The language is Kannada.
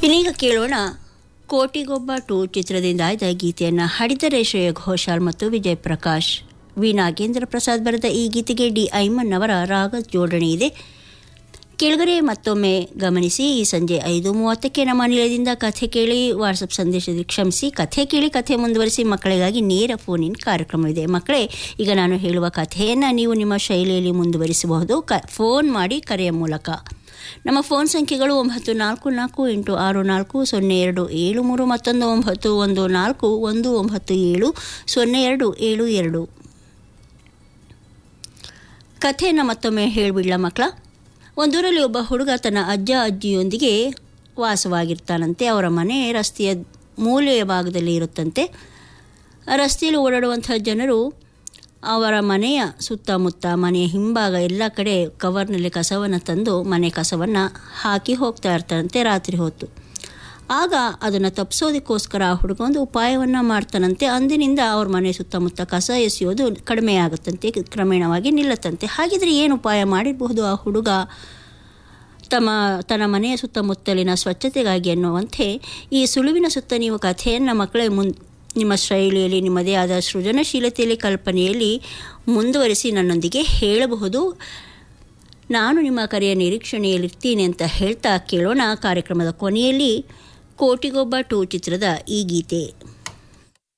ಇನ್ನೀಗ ಕೇಳೋಣ ಕೋಟಿಗೊಬ್ಬ ಟು ಚಿತ್ರದಿಂದ ಆಯ್ದ ಗೀತೆಯನ್ನು ಹಾಡಿದರೆ ಶ್ರೇಯ ಘೋಷಾಲ್ ಮತ್ತು ವಿಜಯ್ ಪ್ರಕಾಶ್ ವಿ ನಾಗೇಂದ್ರ ಪ್ರಸಾದ್ ಬರೆದ ಈ ಗೀತೆಗೆ ಡಿ ಐಮನ್ ಅವರ ರಾಗ ಜೋಡಣೆ ಇದೆ ಕೆಳಗರೆ ಮತ್ತೊಮ್ಮೆ ಗಮನಿಸಿ ಈ ಸಂಜೆ ಐದು ಮೂವತ್ತಕ್ಕೆ ನಮ್ಮ ನಿಲಯದಿಂದ ಕಥೆ ಕೇಳಿ ವಾಟ್ಸಪ್ ಸಂದೇಶದಲ್ಲಿ ಕ್ಷಮಿಸಿ ಕಥೆ ಕೇಳಿ ಕಥೆ ಮುಂದುವರಿಸಿ ಮಕ್ಕಳಿಗಾಗಿ ನೇರ ಫೋನಿನ್ ಕಾರ್ಯಕ್ರಮವಿದೆ ಮಕ್ಕಳೇ ಈಗ ನಾನು ಹೇಳುವ ಕಥೆಯನ್ನು ನೀವು ನಿಮ್ಮ ಶೈಲಿಯಲ್ಲಿ ಮುಂದುವರಿಸಬಹುದು ಕ ಫೋನ್ ಮಾಡಿ ಕರೆಯ ಮೂಲಕ ನಮ್ಮ ಫೋನ್ ಸಂಖ್ಯೆಗಳು ಒಂಬತ್ತು ನಾಲ್ಕು ನಾಲ್ಕು ಎಂಟು ಆರು ನಾಲ್ಕು ಸೊನ್ನೆ ಎರಡು ಏಳು ಮೂರು ಮತ್ತೊಂದು ಒಂಬತ್ತು ಒಂದು ನಾಲ್ಕು ಒಂದು ಒಂಬತ್ತು ಏಳು ಸೊನ್ನೆ ಎರಡು ಏಳು ಎರಡು ಕಥೆಯನ್ನು ಮತ್ತೊಮ್ಮೆ ಹೇಳಿಬಿಡ್ಲ ಮಕ್ಕಳ ಒಂದೂರಲ್ಲಿ ಒಬ್ಬ ಹುಡುಗ ತನ್ನ ಅಜ್ಜ ಅಜ್ಜಿಯೊಂದಿಗೆ ವಾಸವಾಗಿರ್ತಾನಂತೆ ಅವರ ಮನೆ ರಸ್ತೆಯ ಮೂಲೆಯ ಭಾಗದಲ್ಲಿ ಇರುತ್ತಂತೆ ರಸ್ತೆಯಲ್ಲಿ ಓಡಾಡುವಂಥ ಜನರು ಅವರ ಮನೆಯ ಸುತ್ತಮುತ್ತ ಮನೆಯ ಹಿಂಭಾಗ ಎಲ್ಲ ಕಡೆ ಕವರ್ನಲ್ಲಿ ಕಸವನ್ನು ತಂದು ಮನೆ ಕಸವನ್ನು ಹಾಕಿ ಹೋಗ್ತಾ ಇರ್ತಾರಂತೆ ರಾತ್ರಿ ಹೊತ್ತು ಆಗ ಅದನ್ನು ತಪ್ಪಿಸೋದಕ್ಕೋಸ್ಕರ ಆ ಹುಡುಗ ಒಂದು ಉಪಾಯವನ್ನು ಮಾಡ್ತಾನಂತೆ ಅಂದಿನಿಂದ ಅವ್ರ ಮನೆ ಸುತ್ತಮುತ್ತ ಕಸ ಎಸೆಯೋದು ಕಡಿಮೆ ಆಗುತ್ತಂತೆ ಕ್ರಮೇಣವಾಗಿ ನಿಲ್ಲತ್ತಂತೆ ಹಾಗಿದ್ರೆ ಏನು ಉಪಾಯ ಮಾಡಿರಬಹುದು ಆ ಹುಡುಗ ತಮ್ಮ ತನ್ನ ಮನೆಯ ಸುತ್ತಮುತ್ತಲಿನ ಸ್ವಚ್ಛತೆಗಾಗಿ ಅನ್ನುವಂತೆ ಈ ಸುಳುವಿನ ಸುತ್ತ ನೀವು ಕಥೆಯನ್ನು ಮಕ್ಕಳೇ ಮುನ್ ನಿಮ್ಮ ಶೈಲಿಯಲ್ಲಿ ನಿಮ್ಮದೇ ಆದ ಸೃಜನಶೀಲತೆಯಲ್ಲಿ ಕಲ್ಪನೆಯಲ್ಲಿ ಮುಂದುವರಿಸಿ ನನ್ನೊಂದಿಗೆ ಹೇಳಬಹುದು ನಾನು ನಿಮ್ಮ ಕರೆಯ ನಿರೀಕ್ಷಣೆಯಲ್ಲಿರ್ತೀನಿ ಅಂತ ಹೇಳ್ತಾ ಕೇಳೋಣ ಕಾರ್ಯಕ್ರಮದ ಕೊನೆಯಲ್ಲಿ ಕೋಟಿಗೊಬ್ಬ ಟೂ ಚಿತ್ರದ ಈ ಗೀತೆ